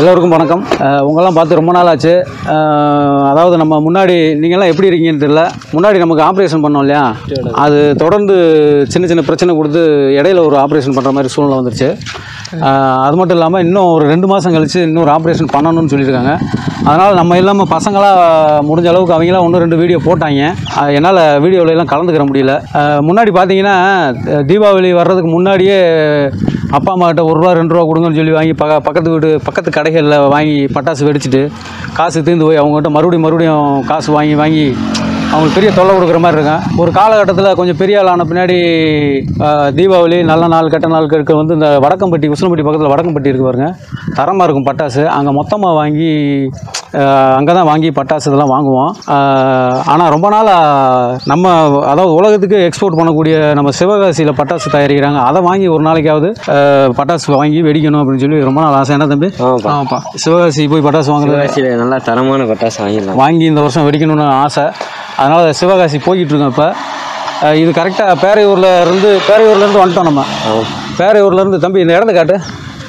எல்லோருக்கும் வணக்கம் அஹ் உங்கெல்லாம் பார்த்து ரொம்ப நாள் ஆச்சு அஹ் அதாவது நம்ம முன்னாடி நீங்கள்லாம் எப்படி இருக்கீங்கன்னு தெரியல முன்னாடி நமக்கு ஆப்ரேஷன் பண்ணோம் இல்லையா அது தொடர்ந்து சின்ன சின்ன பிரச்சனை கொடுத்து இடையில ஒரு ஆப்ரேஷன் பண்ணுற மாதிரி சூழ்நிலை வந்துருச்சு அஹ் அது மட்டும் இல்லாமல் இன்னும் ஒரு ரெண்டு மாதம் கழித்து இன்னொரு ஆப்ரேஷன் பண்ணணும்னு சொல்லியிருக்காங்க அதனால் நம்ம இல்லாமல் பசங்களாக முடிஞ்ச அளவுக்கு அவங்களாம் ஒன்று ரெண்டு வீடியோ போட்டாங்க அஹ் என்னால் வீடியோவில் எல்லாம் கலந்துக்கிற முடியல அஹ் முன்னாடி பார்த்தீங்கன்னா அஹ் தீபாவளி வர்றதுக்கு முன்னாடியே அப்பா அம்மா கிட்ட ஒரு ரூபா ரெண்டு ரூபா கொடுங்கன்னு சொல்லி வாங்கி பக்க பக்கத்து வீடு பக்கத்து கடைகளில் வாங்கி பட்டாசு வெடிச்சிட்டு காசு தீர்ந்து போய் அவங்ககிட்ட மறுபடியும் மறுபடியும் காசு வாங்கி வாங்கி அவங்களுக்கு பெரிய தொல்லை கொடுக்குற மாதிரி இருக்கும் ஒரு காலகட்டத்தில் கொஞ்சம் பெரிய ஆள் ஆன பின்னாடி ஆஹ், தீபாவளி நல்ல நாள் கெட்ட நாள் இருக்க வந்து இந்த வடக்கம்பட்டி உசிலம்பட்டி பக்கத்தில் வடக்கம்பட்டி இருக்கு பாருங்க தரமாக இருக்கும் பட்டாசு அங்கே மொத்தமாக வாங்கி அங்கே தான் வாங்கி பட்டாசு இதெல்லாம் வாங்குவோம் ஆனால் ரொம்ப நாளாக நம்ம அதாவது உலகத்துக்கு எக்ஸ்போர்ட் பண்ணக்கூடிய நம்ம சிவகாசியில் பட்டாசு தயாரிக்கிறாங்க அதை வாங்கி ஒரு நாளைக்காவது ஆஹ், பட்டாசு வாங்கி வெடிக்கணும் அப்படின்னு சொல்லி ரொம்ப நாள் ஆசை என்ன தம்பி ஆமாப்பா ஆமாப்பா சிவகாசி போய் பட்டாசு வாங்குறது சிவகாசியில் நல்லா தரமான பட்டாசு வாங்கிடலாம் வாங்கி இந்த வருஷம் வெடிக்கணும்னு ஆசை அதனால் சிவகாசி போய்கிட்டு இருக்கோம் இப்போ அஹ் இது கரெக்டாக பேரையூரில் இருந்து பேரையூர்ல இருந்து வந்துட்டோம் நம்ம ஆமாம் பேரையூர்ல இருந்து தம்பி இந்த இடத்த காட்டு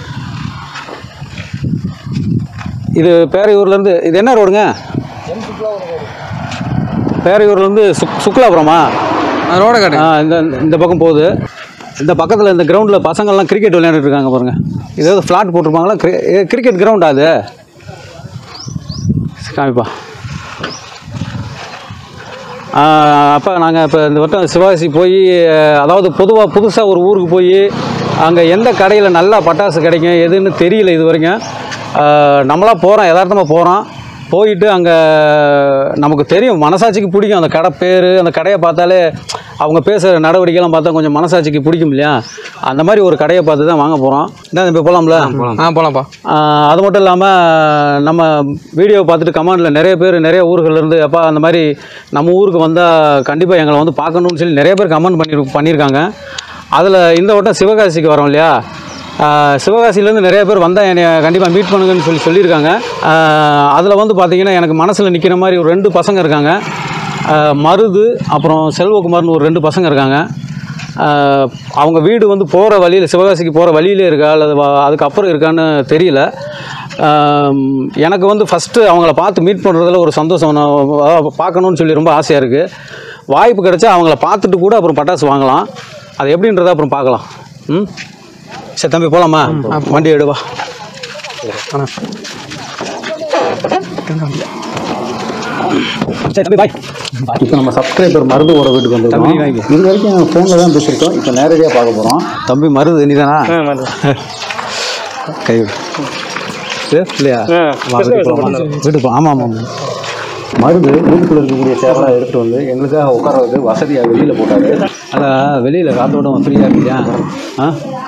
இது பேரையூர்ல இருந்து இது என்ன ரோடுங்க பேரையூர்ல இருந்து சுக் சுக்லாபுரமா ரோட காட்டு ஆ, இந்த இந்த பக்கம் போகுது இந்த பக்கத்தில் இந்த கிரவுண்டில் பசங்கள்லாம் கிரிக்கெட் விளையாண்டுட்டு இருக்காங்க பாருங்க இது ஏதாவது ஃப்ளாட் போட்டிருப்பாங்களா கிரிக்கெட் கிரவுண்டா அது காமிப்பா அப்போ நாங்கள் இப்போ இந்த வட்டம் சிவகாசி போய் அதாவது பொதுவாக புதுசாக ஒரு ஊருக்கு போய் அங்கே எந்த கடையில் நல்லா பட்டாசு கிடைக்கும் எதுன்னு தெரியல இது வரைக்கும் நம்மளாக போகிறோம் யதார்த்தமாக போகிறோம் போயிட்டு அங்கே நமக்கு தெரியும் மனசாட்சிக்கு பிடிக்கும் அந்த கடை பேர் அந்த கடையை பார்த்தாலே அவங்க பேசுகிற நடவடிக்கைலாம் பார்த்தா கொஞ்சம் மனசாட்சிக்கு பிடிக்கும் இல்லையா அந்த மாதிரி ஒரு கடையை பார்த்து தான் வாங்க போகிறோம் என்ன இப்போ போகலாம்ல ஆ போலாம்ப்பா ஆஹ் அது மட்டும் இல்லாமல் நம்ம வீடியோ பார்த்துட்டு கமெண்டில் நிறைய பேர் நிறைய ஊர்கள்ல இருந்து அப்பா அந்த மாதிரி நம்ம ஊருக்கு வந்தால் கண்டிப்பாக எங்களை வந்து பார்க்கணும்னு சொல்லி நிறைய பேர் கமெண்ட் பண்ணி பண்ணியிருக்காங்க அதில் இந்த வட்டம் சிவகாசிக்கு வரோம் இல்லையா ஆஹ் சிவகாசியிலேருந்து நிறைய பேர் வந்தால் என்னை கண்டிப்பாக மீட் பண்ணுங்கன்னு சொல்லி சொல்லியிருக்காங்க அதில் வந்து பார்த்தீங்கன்னா எனக்கு மனசில் நிற்கிற மாதிரி ஒரு ரெண்டு பசங்க இருக்காங்க ஆஹ் மருது அப்புறம் செல்வகுமார்னு ஒரு ரெண்டு பசங்க இருக்காங்க ஆஹ் அவங்க வீடு வந்து போகிற வழியில் சிவகாசிக்கு போகிற வழியிலே இருக்கா அல்லது வ- அதுக்கப்புறம் இருக்கான்னு தெரியல ஆம், எனக்கு வந்து ஃபஸ்ட்டு அவங்கள பார்த்து மீட் பண்ணுறதுல ஒரு சந்தோஷம் நான் அதாவது பார்க்கணுன்னு சொல்லி ரொம்ப ஆசையாக இருக்குது வாய்ப்பு கிடைச்சா அவங்கள பார்த்துட்டு கூட அப்புறம் பட்டாசு வாங்கலாம் அது எப்படின்றத அப்புறம் பார்க்கலாம் ம் சரி தம்பி போகலாமா வண்டி எடுவா சரி தம்பி பாய் இப்போ நம்ம சப்ஸ்கிரைபர் மருதுவோட வீட்டுக்கு தம்பி, வந்துருக்கோம் வாங்கி. இது வரைக்கும் ஃபோனில் தான் பேசியிருக்கோம் இப்போ நேரடியாக பார்க்க போகிறோம் தம்பி மருது நீதானா கை விடு. சரி, இல்லையா வா, வீட்டுக்கு போலாமா? வீட்டுக்கு போ ஆமாம் ஆமாம் மருது வீட்டுக்குள்ள இருக்கக்கூடிய சேரெல்லாம் எடுத்துகிட்டு வந்து எங்களுக்காக உட்கார்றதுக்கு வசதியாக வெளியில் போட்டாரு அதான் வெளியில் காத்தோட்டம் ஃப்ரீயாக இருக்கியா ஆ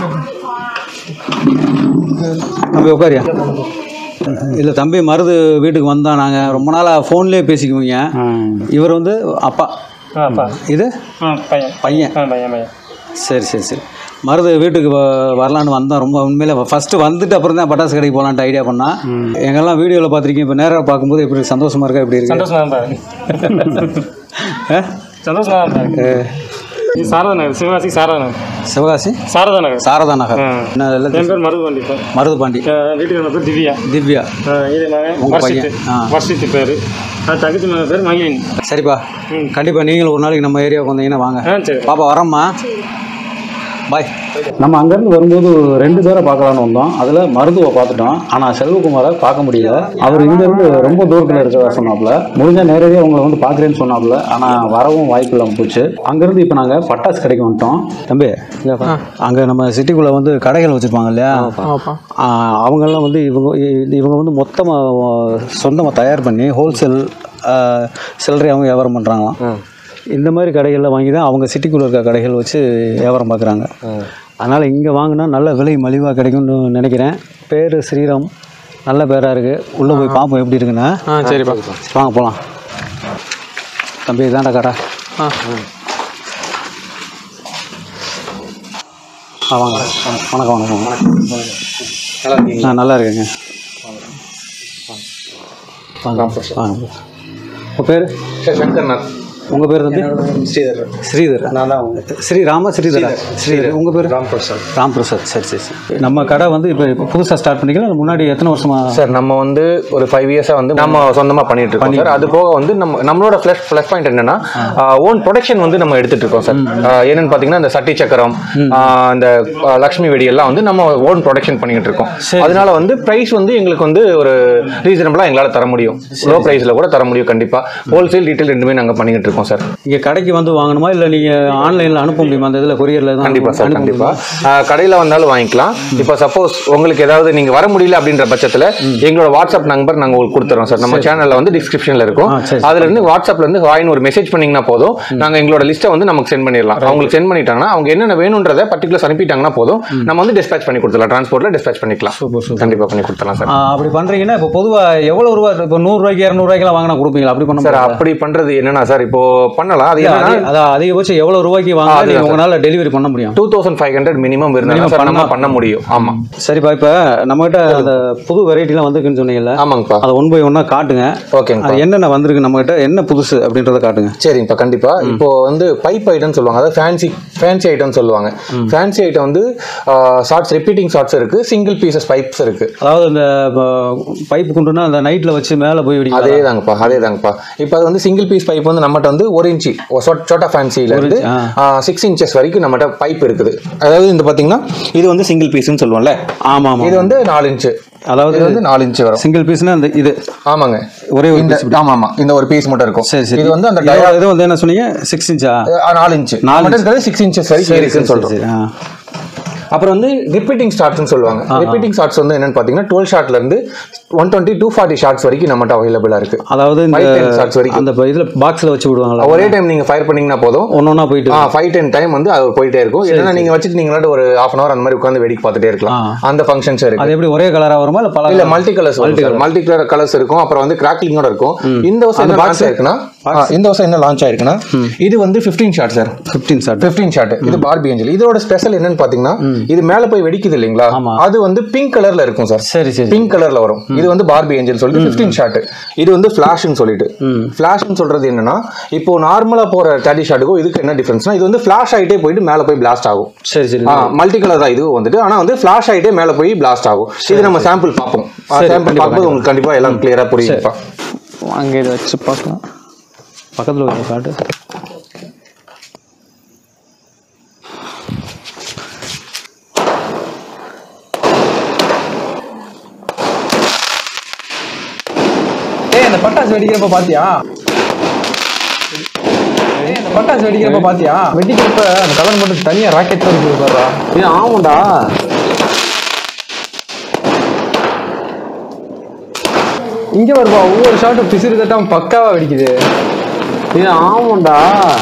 தம்பி உட்காரியா இல்லை தம்பி மருது வீட்டுக்கு வந்தோம் நாங்கள் ரொம்ப நாளாக ஃபோன்லேயே பேசிக்குவீங்க இவர் வந்து அப்பா இது பையன் சரி சரி சரி மருது வீட்டுக்கு வ- வரலான்னு வந்தோம் ரொம்ப உண்மையில ஃபஸ்ட்டு வந்துட்டு அப்புறம் தான் பட்டாசு கடைக்கு போகலான்ட்டு ஐடியா பண்ணா எங்கெல்லாம் வீடியோவில் பார்த்துருக்கீங்க இப்போ நேராக பார்க்கும்போது எப்படி சந்தோஷமா இருக்கா எப்படி இருக்கு சந்தோஷமா தான் பாரு ஆ? சந்தோஷமா தான் பாரு இது சாரதா நகர் சிவகாசி சாரதா நகர் சிவகாசி சாரதா நகர் சாரதா நகர் ஆ. என்ன என் எல்லாத்தையும் பேர் மருதுவண்டி இப்போ மருது பாண்டி வீட்டுக்கு நம்ம பேர் திவ்யா திவ்யா ஆ, இது நான் உங்க வர்ஷித்து பையன். ஆ. வர்ஷித்து பேர் தங்கச்சி மகன் பேர் மகிழின் சரிப்பா ம். கண்டிப்பாக நீங்களும் ஒரு நாளைக்கு நம்ம ஏரியாவுக்கு வந்தீங்கன்னா வாங்க ஆ சரி பாப்பா வரம்மா பாய் நம்ம அங்கேருந்து வரும்போது ரெண்டு பேரை பார்க்கலான்னு வந்தோம் அதில் மருதுவை பார்த்துட்டோம் ஆனால் செல்வகுமாரை பார்க்க முடியல அவர் இங்கேருந்து ரொம்ப தூரத்தில் இருக்கிறதா சொன்னாப்புல முடிஞ்சால் நேரடியாக உங்களை வந்து பார்க்குறேன்னு சொன்னாப்புல ஆனால் வரவும் வாய்ப்பு இல்லாமல் போச்சு அங்கேருந்து இப்போ நாங்கள் பட்டாசு கடைக்கு வந்துட்டோம் தம்பி அங்கே நம்ம சிட்டிக்குள்ளே வந்து கடைகள் வச்சுருப்பாங்க இல்லையா ஆமாப்பா ஆ, அவங்கெல்லாம் வந்து இவங்க இ- இவங்க வந்து மொத்தமாக சொந்தமாக தயார் பண்ணி ஹோல்சேல் சில்லறையாகவும் வியாபாரம் பண்ணுறாங்களாம் இந்த மாதிரி கடைகளில் வாங்கி தான் அவங்க சிட்டிக்குள்ளே இருக்க கடைகள் வச்சு வியாபாரம் பார்க்குறாங்க அதனால் இங்கே வாங்கினா நல்ல விலை மலிவாக கிடைக்கும்னு நினைக்கிறேன் பேர் ஸ்ரீராம் நல்ல பேராக இருக்குது உள்ளே போய் பார்ப்போம் எப்படி இருக்குன்னு ஆ சரிப்பா வாங்க போகலாம் தம்பி இதாண்டா கடை ஆ ஆ வாங்க வணக்கம் வணக்கம் வணக்கம் ஆ நல்லா இருக்குங்க வாங்க வாங்க உங்கள் பேர் சங்கர்நாத் உங்கள் பேர் தம்பி ஸ்ரீதர் ஸ்ரீதர் நான் தான் ஸ்ரீ ராம ஸ்ரீதரா ஸ்ரீதர் உங்கள் பேர் ராம் பிரசாத் ராம் பிரசாத் சரி சரி சரி நம்ம கடை வந்து இப்போ இப்போ புதுசாக ஸ்டார்ட் பண்ணிக்கலாம் இல்ல முன்னாடி எத்தனை வருஷமா சார் நம்ம வந்து ஒரு ஃபைவ் இயர்ஸாக வந்து நம்ம சொந்தமாக பண்ணிட்டு இருக்கோம் சார் அது போக வந்து நம்ம நம்மளோட ப்ளஸ் ப்ளஸ் பாயிண்ட் என்னன்னா ஓன் ப்ரொடக்ஷன் வந்து நம்ம எடுத்துட்டு இருக்கோம் சார் என்னன்னு பார்த்தீங்கன்னா இந்த சட்டி சக்கரம் ஆஹ் இந்த ஆஹ் லக்ஷ்மி வெடி எல்லாம் வந்து நம்ம ஓன் ப்ரொடக்ஷன் பண்ணிட்டு இருக்கோம் அதனால வந்து ப்ரைஸ் வந்து எங்களுக்கு வந்து ஒரு ரீசனபிளாக எங்களால் தர முடியும் லோ ப்ரைஸில் கூட தர முடியும் கண்டிப்பாக ஹோல்சேல் டீட்டெயில் ரெண்டுமே நாங்கள் பண்ணிட்டு இருக்கோம் சார் இங்கே கடைக்கு வந்து வாங்கணுமா இல்லை நீங்கள் ஆன்லைனில் அனுப்ப முடியுமா அந்த இதில் கொரியரில் தான் கண்டிப்பா சார் அனுப்ப கண்டிப்பா முடியுமா? ஆஹ் கடையில வந்தாலும் வாங்கிக்கலாம் இப்போ சப்போஸ் உங்களுக்கு ஏதாவது நீங்க வர முடியல அப்படின்ற பட்சத்துல எங்களோட வாட்ஸ்அப் நம்பர் நாங்க உங்களுக்கு கொடுத்துறோம் சார் நம்ம சேனல்ல வந்து டிஸ்கிரிப்ஷன்ல இருக்கும் ஆ, சரி. அதுல இருந்து வாட்ஸ்அப்ல இருந்து வாயின் ஒரு மெசேஜ் பண்ணீங்கன்னா போதும் நாங்க எங்களோட லிஸ்ட்டை வந்து நமக்கு சென்ட் பண்ணிடலாம் அவங்களுக்கு சென்ட் பண்ணிட்டாங்கன்னா அவங்க என்னென்ன வேணுன்றத பர்டிகுலர்ஸ் அனுப்பிட்டாங்கன்னா போதும் நம்ம வந்து டிஸ்பேச் பண்ணி கொடுத்துடலாம் டிரான்ஸ்போர்ட்ல டிஸ்பேச் பண்ணிக்கலாம் கண்டிப்பா பண்ணி கொடுத்துடலாம் சார் ஆ, அப்படி பண்ணுறீங்கன்னா இப்போ பொதுவாக எவ்வளோ ரூபா இப்போ நூறுரூவாய்க்கு இரநூறுவாய்க்கெல்லாம் வாங்கினா கொடுப்பீங்களா அப்படி பண்ண சார் முடியாதா? அப்படி பண்றது என்னன்னா சார் இப்போ பண்ணலாம் அது இல்ல, என்னன்னா அதிக- அதான் அதிகபட்சம் எவ்வளோ ரூபாய்க்கு வாங்க அதுதான் நீங்கள் சார். உங்களால் டெலிவரி பண்ண முடியும் two thousand five hundred minimum இருந்தாலும் Minimum சார் நம்ம பண்ணா- பண்ண முடியும் ஆமா சரிப்பா இப்போ நம்மகிட்ட அந்த புது வெரைட்டிலாம் வந்திருக்குன்னு சொன்னீங்கல்ல ஆமாங்கப்பா அதை ஒன் பை ஒன்னாக காட்டுங்க ஓகேங்கப்பா அது என்னென்ன வந்திருக்கு நம்மகிட்ட என்ன புதுசு அப்படின்றத காட்டுங்க சரிங்கப்பா கண்டிப்பா இப்போ வந்து பைப் ஐட்டம் சொல்லுவாங்க அதாவது ஃபேன்சி ஃபேன்சி ஐட்டம் சொல்லுவாங்க ஃபேன்சி ஐட்டம் வந்து ஷார்ட்ஸ் ரிப்பீட்டிங் ஷார்ட்ஸ் இருக்கு சிங்கிள் பீசஸ் பைப்ஸ் இருக்கு அதாவது இந்த பைப் குண்டுனா அந்த நைட்டில் வச்சு மேலே போய் அதே வெடிக்கலாம் தாங்கப்பா அதே தாங்கப்பா இப்போ அது வந்து சிங்கிள் பீஸ் பைப் வந்து நம்மகிட்ட வந்து ஒரு இன்ச்சு சோட்டா ஃபேன்சில இருந்து சிக்ஸ் இன்ச்சஸ் வரைக்கும் நம்மகிட்ட பைப் இருக்குது அதாவது இந்த பாத்தீங்கன்னா இது வந்து சிங்கிள் பீஸ்னு சொல்லுவோம்ல ஆமாம் ஆமாம் இது வந்து நாலு இன்ச்சு அதாவது இது வந்து நாலு இன்ச்சு வரும் சிங்கிள் பீஸ்னா அந்த இது ஆமாங்க ஒரே ஒரு இந்த piece ஆமா ஆமா இந்த ஒரு பீஸ் மட்டும் இருக்கும் சரி சரி இது வந்து அந்த இதோட டயா இது வந்து என்ன சொன்னீங்க சிக்ஸ் இன்ச்சா நாலு இன்ச்சு நாலு நாலு இருக்கிறது சிக்ஸ் இன்ச்சஸ் வரைக்கும் இருக்குன்னு சொல்றோம் சரி ஆ அப்புறம் வந்து ரிப்பீட்டிங் ஷார்ட்ஸ்னு சொல்லுவாங்க ரிப்பீட்டிங் ஷார்ட்ஸ் வந்து என்னன்னு பாத்தீங்கன்னா டுவெல் ஷார்ட்ல இருந்து one twenty two forty shots வரைக்கும் நம்மகிட்ட அவைலபிளா இருக்கு அதாவது இந்த Five ten shots வரைக்கும். அந்த இதில் பாக்ஸில் வச்சு விடுவாங்களா ஒரே டைம் நீங்க ஃபயர் பண்ணீங்கன்னா போதும் ஒன்று ஒன்றா போயிட்டு ஃபைவ் டென் டைம் வந்து அது போயிட்டே இருக்கும் இல்லைன்னா நீங்க வச்சுட்டு நீங்களாட்ட ஒரு ஹாஃப் அன் அவர் அந்த மாதிரி உட்காந்து வேடிக்கை பார்த்துட்டே இருக்கலாம் ஆ. அந்த ஃபங்க்ஷன்ஸ் இருக்கு அது எப்படி ஒரே கலராக வருமா இல்லை பல இல்ல multi colours multi colour colours இருக்கும் அப்புறம் வந்து கிராக்லிங்கோட இருக்கும் இந்த வருஷம் என்ன லான்ச் ஆயிருக்குன்னா ஆ, இந்த வருஷம் என்ன லான்ச் ஆயிருக்குன்னா இது வந்து 15 shot sir fifteen shot 15 shot இது பார்பி ஏஞ்சல் இதோட ஸ்பெஷல் என்னன்னு பாத்தீங்கன்னா இது மேல போய் வெடிக்குது இல்லைங்களா ஆமா. அது வந்து பிங்க் கலர்ல இருக்கும் சார் சரி சரி பிங்க் கலர்ல வரும் இது வந்து பார்பி ஏஞ்சல் சொல்லிட்டு 15 ஷாட் இது வந்து ஃபிளாஷ்னு சொல்லிட்டு ஃபிளாஷ்னு சொல்றது என்னன்னா இப்போ நார்மலா போற தேர்ட்டி ஷாட்டுக்கும் இதுக்கு என்ன டிஃபரன்ஸ்னா இது வந்து ஃபிளாஷ் ஆயிட்டே போயிட்டு மேல போய் பிளாஸ்ட் ஆகும் சரி சரி மல்டி கலர் தான் இது வந்துட்டு ஆனா வந்து ஃபிளாஷ் ஆயிட்டே மேல போய் பிளாஸ்ட் ஆகும் இது நம்ம சாம்பிள் பார்ப்போம் சாம்பிள் பார்க்கும்போது உங்களுக்கு கண்டிப்பா எல்லாம் கிளியரா புரியுதுப்பா அங்கே இதை வச்சு பார்க்கலாம் பக்கத்தில் ஒரு காட்டு ஏய் அந்த பட்டாசு வெடிக்கிறப்ப பாத்தியா ஏய் அந்த பட்டாசு வெடிக்கிறப்ப பாத்தியா வெடிக்கிறப்ப அந்த கலர் மட்டும் தனியா ராக்கெட் இருக்குது பாருடா ஏ ஆமாண்டா இங்க வருவா ஒவ்வொரு ஷாட்டும் பிசிறு தட்டாம பக்காவா வெடிக்குது ஏ ஆமாண்டா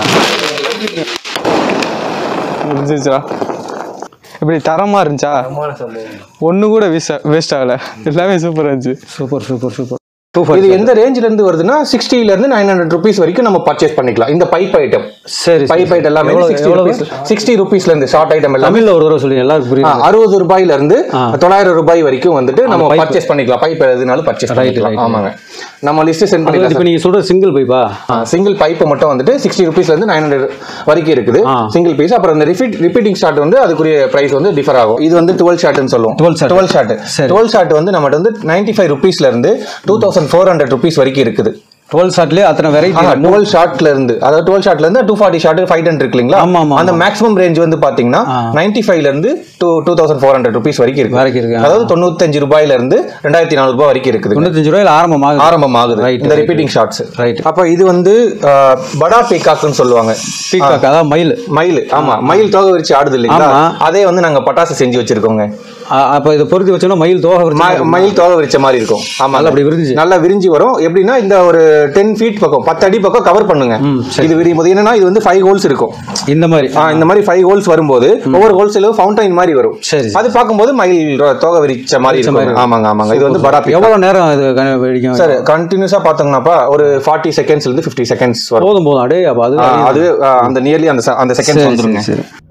முடிஞ்சிருச்சுடா இப்படி தரமா இருந்துச்சா ஒண்ணு கூட வேஸ்ட் வேஸ்ட் ஆகல எல்லாமே சூப்பரா இருந்துச்சு சூப்பர் சூப்பர் சூப்பர் இது எந்த ரேஞ்சில இருந்து வருதுன்னா 60 ல இருந்து நைன் ஹண்ட்ரட் ருபீஸ் வரைக்கும் நம்ம பர்ச்சேஸ் பண்ணிக்கலாம் இந்த பைப் ஐட்டம் சரி பைப் ஐட்டம் எல்லாமே எவ்வளவு- சிக்ஸ்டி எவ்வளவு? ருபீஸ் சிக்ஸ்டி ருபீஸ்ல இருந்து ஷார்ட் ஐட்டம் எல்லாமே தமிழ்ல ஒரு தடவை சொல்லுங்க எல்லாருக்கும் புரியுது அறுபது ரூபாயில இருந்து ஆ. தொள்ளாயிரம் ரூபாய் வரைக்கும் வந்துட்டு நம்ம pipe. பர்ச்சேஸ் பண்ணிக்கலாம் பைப் எதுனாலும் பர்ச்சேஸ் Right, பண்ணிக்கலாம் right. ஆமாங்க நம்ம லிஸ்ட் சென்ட் அது இப்போ பண்ணிக்கலாம் நீங்க சொல்ற சிங்கிள் பைப்பா சிங்கிள் பைப் மட்டும் வந்துட்டு சிக்ஸ்டி ருபீஸ்ல இருந்து நைன் ஹண்ட்ரட் வரைக்கும் இருக்குது ஆ. சிங்கிள் பீஸ் அப்புறம் இந்த ரிப்பீட் ரிப்பீட்டிங் ஷாட் வந்து அதுக்குரிய பிரைஸ் வந்து டிஃபர் ஆகும் இது வந்து டுவெல் ஷாட்னு சொல்லுவோம் 12 shot. டுவெல் ஷாட் சரி. டுவெல் ஷாட் வந்து நம்மகிட்ட வந்து நைன்டி ஃபைவ் ருபீஸ்ல இருந்து two thousand four hundred rupees வரைக்கும் இருக்குது டுவெல் ஷாட்லேயே அத்தனை வெரைட்டி டுவெல் ஷாட்ல இருந்து அதாவது டுவெல் ஷாட்ல இருந்து two forty shot five hundred இருக்கு இல்லைங்களா ஆமா, ஆமா, அந்த ஆமா. மேக்ஸிமம் ரேஞ்ச் வந்து பாத்தீங்கன்னா ஆ. நைன்டி ஃபைவ்ல இருந்து two two thousand four hundred rupees வரைக்கும் இருக்கு வரைக்கும் இருக்கு, ஆ. அதாவது தொண்ணூத்தஞ்சு ரூபாயில இருந்து ரெண்டாயிரத்தி நானூறு ரூபாய் வரைக்கும் இருக்குது தொண்ணூத்தஞ்சு ரூபாயில ஆரம்பமாகுது ஆரம்பமாகுது Right, இந்த right, ரிப்பீட்டிங் ஷாட்ஸ் Right. அப்ப இது வந்து அஹ், படா பீகாக்னு சொல்லுவாங்க பீகாக் அதான் மயில் மயில் ஆமா மயில் தோகை விரிச்சு ஆடுது இல்லைங்களா ஆமா. அதே வந்து நாங்க பட்டாசு செஞ்சு வச்சிருக்கோங்க அ- அப்ப இதை பொருத்தி வச்சோம்னா மயில் தோகை விரிச்சு ம- மயில் தோகை விரிச்ச மாதிரி இருக்கும் ஆமா நல்லா அப்படி விரிஞ்சு. நல்லா விரிஞ்சு வரும் எப்படின்னா இந்த ஒரு டென் ஃபீட் பக்கம் பத்து அடி பக்கம் கவர் பண்ணுங்க ம், சரி. இது விரியும் போது என்னன்னா இது வந்து ஃபைவ் ஹோல்ஸ் இருக்கும் இந்த மாதிரி ஆ, இந்த மாதிரி ஃபைவ் ஹோல்ஸ் வரும்போது ஒவ்வொரு ஹோல்ஸ்ல ஃபவுண்டைன் மாதிரி வரும் சரி, சரி. அது பார்க்கும்போது மயில் ர- தோகை விரிச்ச மாதிரி விரிச்ச இருக்கும் மாதிரி ஆமாங்க ஆமாங்க இது வந்து படா பீகாக். எவ்வளவு நேரம் இது கண- வெடிக்கும் சார் கண்டினியூஸா பாத்தோம்னாப்பா ஒரு ஃபார்ட்டி செகண்ட்ஸ்ல இருந்து ஃபிஃப்டி செகண்ட்ஸ் வரும் போதும் போதும் அடே அப்ப அது ஆ, அது ஆ, அந்த நியர்லி அந்த se- அந்த செகண்ட்ஸ் சரி, வந்துருங்க சரி, சரி.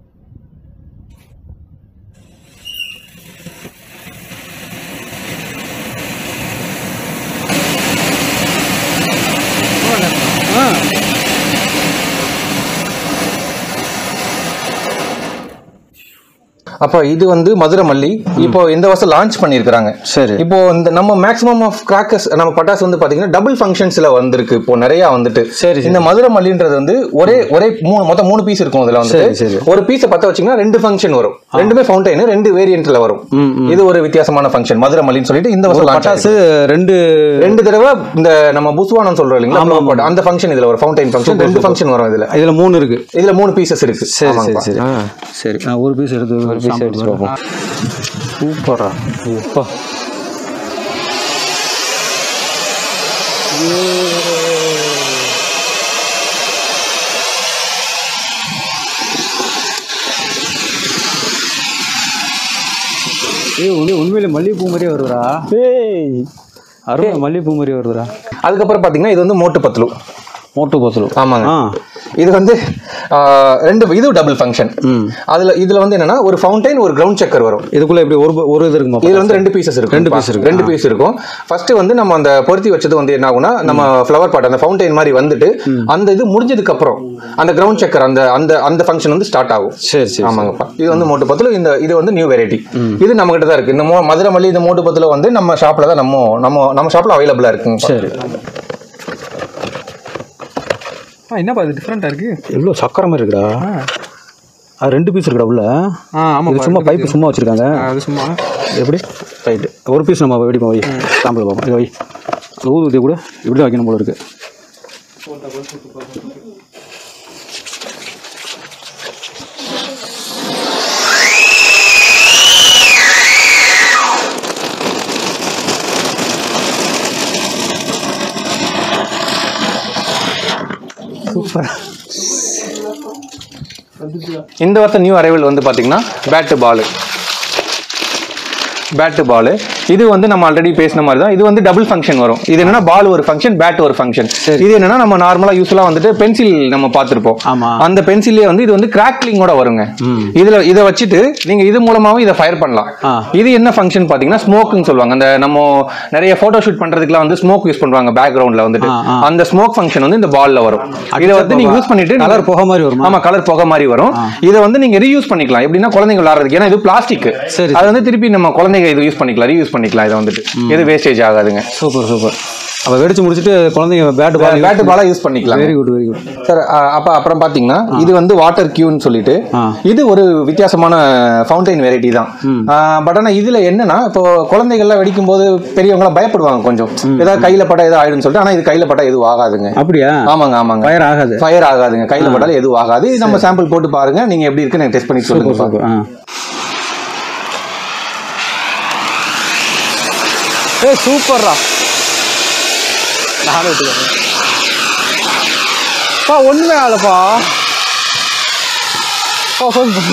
அப்போ இது வந்து மதுரை மல்லி இப்போ இந்த வருஷம் லான்ச் பண்ணியிருக்கிறாங்க சரி. இப்போ இந்த நம்ம மேக்ஸிமம் ஆஃப் கிராக்கர்ஸ் நம்ம பட்டாசு வந்து பாத்தீங்கன்னா டபுள் ஃபங்க்ஷன்ஸ்ல வந்திருக்கு இப்போ நிறைய வந்துட்டு சரி, இந்த மதுரை மல்லின்றது வந்து ஒரே ஒரே மூணு மொத்தம் மூணு பீஸ் இருக்கும் இதுல சரி, வந்து சரி. ஒரு பீஸை பத்த வச்சீங்கன்னா ரெண்டு ஃபங்க்ஷன் வரும் ரெண்டுமே ஃபவுண்டைன் ரெண்டு வேரியன்ட்ல வரும் இது ஒரு வித்தியாசமான ஃபங்க்ஷன் மதுரை மல்லின்னு சொல்லிட்டு இந்த வருஷம் launch பட்டாசு ரெண்டு ரெண்டு தடவை இந்த நம்ம புஸ்வானம் சொல்றோம் இல்லைங்களா flower pot, அந்த ஃபங்க்ஷன் இதுல ஒரு ஃபவுண்டைன் ஃபங்க்ஷன் ரெண்டு ஃபங்க்ஷன் வரும் இதுல இதுல மூணு இருக்கு இதுல மூணு பீசஸ் இருக்கு சரி சரி ஆமாங்கப்பா. சரி சரி நான் ஒரு பீஸ் எடுத்து ஒரு பீஸ் எடுத்து பார்ப்போம் சூப்பரா இப்போ ஏய் உண்மை உண்மையிலே மல்லிகைப்பூ மாதிரியே வருதுடா அருமை மல்லிகைப்பூ மாதிரியே வருதுடா அதுக்கப்புறம் பாத்தீங்கன்னா இது வந்து மோட்டு பத்லு மோட்டு பத்தலு ஆமாங்க ஆ இது வந்து ஆ, ரெண்டு இது டபுள் ஃபங்க்ஷன் அதுல இதுல வந்து என்னன்னா ஒரு ஃபவுண்டைன் ஒரு கிரவுண்ட் செக்கர் வரும் இதுக்குள்ள எப்படி ஒரு ஒரு இது இருக்குமா இதுல வந்து ரெண்டு பீசஸ் இருக்கும் ரெண்டு piece இருக்கு. ரெண்டு பீஸ் இருக்கும் ஃபர்ஸ்ட் வந்து நம்ம அந்த பொருத்தி வச்சது வந்து என்ன ஆகும்னா நம்ம ஃப்ளவர் பாட் அந்த ஃபவுண்டைன் மாதிரி வந்துட்டு அந்த இது முடிஞ்சதுக்கு அப்புறம் அந்த கிரவுண்ட் செக்கர் அந்த அந்த அந்த ஃபங்க்ஷன் வந்து ஸ்டார்ட் ஆகும் சரி சரி ஆமாங்கப்பா இது வந்து மோட்டு பத்துல இந்த இது வந்து நியூ வெரைட்டி இது நம்ம கிட்ட தான் இருக்கு இந்த மோ- மதுரை மல்லி இந்த மோட்டு பத்துல வந்து நம்ம ஷாப்ல தான் நம்ம நம்ம நம்ம ஷாப்ல அவைலபிளா இருக்குங்க சரி என்னப்பா இது டிஃப்ரெண்டா இருக்கு எவ்வளோ சக்கரை மாதிரி இருக்குடா அது ரெண்டு பீஸ் இருக்குடா உள்ள ஆ ஆமா இது சும்மா பைப்பு சும்மா வச்சிருக்காங்க அது சும்மா எப்படி ரைட்டு ஒரு பீஸ் நம்ம வெடிப்போம் வை சாம்பிள் பார்ப்போம் இது வை அது ஊதுவத்தி கூட இப்படி தான் வைக்கணும் போல இருக்கு இந்த வருஷம் நியூ அரைவல் வந்து பாத்தீங்கன்னா பேட்டு பால் பேட்டு பால் இது வந்து நம்ம ஆல்ரெடி பேசின மாதிரி தான் இது வந்து டபுள் ஃபங்க்ஷன் வரும் இது என்னன்னா பால் ஒரு ஃபங்க்ஷன் பேட் ஒரு ஃபங்க்ஷன் இது என்னன்னா நம்ம நார்மலா யூஸ்வலா வந்துட்டு பென்சில் நம்ம பார்த்திருப்போம் ஆமா. அந்த பென்சிலே வந்து இது வந்து கிராக்லிங்கோட வருங்க இதுல இதை வச்சுட்டு நீங்க இது மூலமாவும் இதை ஃபயர் பண்ணலாம் ஆ. இது என்ன ஃபங்க்ஷன் பாத்தீங்கன்னா ஸ்மோக்குன்னு சொல்லுவாங்க அந்த நம்ம நிறைய போட்டோ ஷூட் பண்றதுக்குலாம் வந்து ஸ்மோக் யூஸ் பண்றாங்க பேக்ரவுண்ட்ல வந்துட்டு ஆ, ஆ. அந்த ஸ்மோக் ஃபங்க்ஷன் வந்து இந்த பால்ல வரும் இதை வந்து நீங்க யூஸ் பண்ணிட்டு நீங்க- கலர் புகை மாதிரி வருமா ஆமா கலர் புகை மாதிரி வரும் இதை வந்து நீங்க ரீயூஸ் பண்ணிக்கலாம் எப்படின்னா குழந்தைங்க விளையாடுறதுக்கு ஏன்னா இது பிளாஸ்டிக் சரி. அது வந்து திருப்பி நம்ம குழந்தைங்க இது யூஸ் பண்ணிக்கலாம் ரீயூஸ் பண்ணிக்கலாம் இதை வந்துட்டு எது வேஸ்டேஜ் ஆகாதுங்க சூப்பர் சூப்பர் அப்போ வெடிச்சு முடிச்சுட்டு குழந்தைங்க பேட்டு பால் பேட்டு பாலா யூஸ் பண்ணிக்கலாம் very good very good sir அப்ப அப்புறம் பாத்தீங்கன்னா இது வந்து வாட்டர் கியூன்னு சொல்லிட்டு ஆ. இது ஒரு வித்தியாசமான ஃபவுண்டைன் வெரைட்டி தான் பட் ஆனா இதுல என்னன்னா இப்போ குழந்தைகள்லாம் வெடிக்கும் போது பெரியவங்க எல்லாம் பயப்படுவாங்க கொஞ்சம் ஏதாவது கையில பட்டா ஏதாவது ஆயிடும்னு சொல்லிட்டு ஆனா இது கையில பட்டா எதுவும் ஆகாதுங்க அப்படியா ஆமாங்க ஆமாங்க ஃபயர் ஆகாது ஃபயர் ஆகாதுங்க கையில பட்டாலும் எதுவும் ஆகாது இது நம்ம சாம்பிள் போட்டு பாருங்க நீங்க எப்படி இருக்கு எனக்கு டெஸ்ட் பண்ணி சொல்லுங்க சூப்பர் பாருங்க. ஆ ஏ சூப்பர்ரா நானும் விட்டுக்கிறேன் பா ஒன்றுமே ஆகலப்பா பா